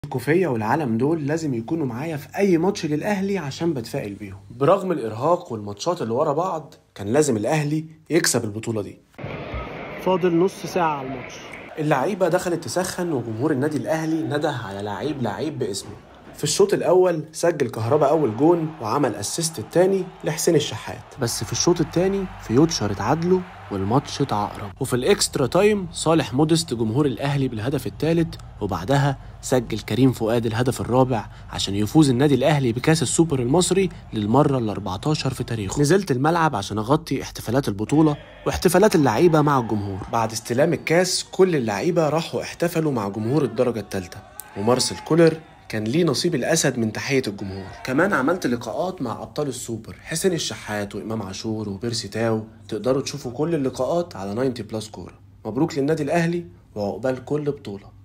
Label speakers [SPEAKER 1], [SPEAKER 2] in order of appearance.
[SPEAKER 1] الكوفية والعلم دول لازم يكونوا معايا في أي ماتش للأهلي عشان بتفائل بيهم برغم الإرهاق والماتشات اللي ورا بعض كان لازم الأهلي يكسب البطولة دي
[SPEAKER 2] فاضل نص ساعة على الماتش
[SPEAKER 1] اللعيبة دخلت تسخن وجمهور النادي الأهلي نده على لعيب لعيب باسمه في الشوط الأول سجل كهربا أول جون وعمل أسيست التاني لحسين الشحات بس في الشوط التاني فيوتشر اتعادلوا والماتش اتعقرب وفي الإكسترا تايم صالح مودست جمهور الأهلي بالهدف الثالث وبعدها سجل كريم فؤاد الهدف الرابع عشان يفوز النادي الأهلي بكأس السوبر المصري للمرة ال 14 في تاريخه نزلت الملعب عشان أغطي احتفالات البطولة واحتفالات اللعيبة مع الجمهور بعد استلام الكاس كل اللعيبة راحوا احتفلوا مع جمهور الدرجة الثالثة ومارسيل كولر كان ليه نصيب الاسد من تحيه الجمهور كمان عملت لقاءات مع ابطال السوبر حسين الشحات وامام عاشور وبيرسي تاو تقدروا تشوفوا كل اللقاءات على 90 بلس كوره مبروك للنادي الاهلي وعقبال كل بطوله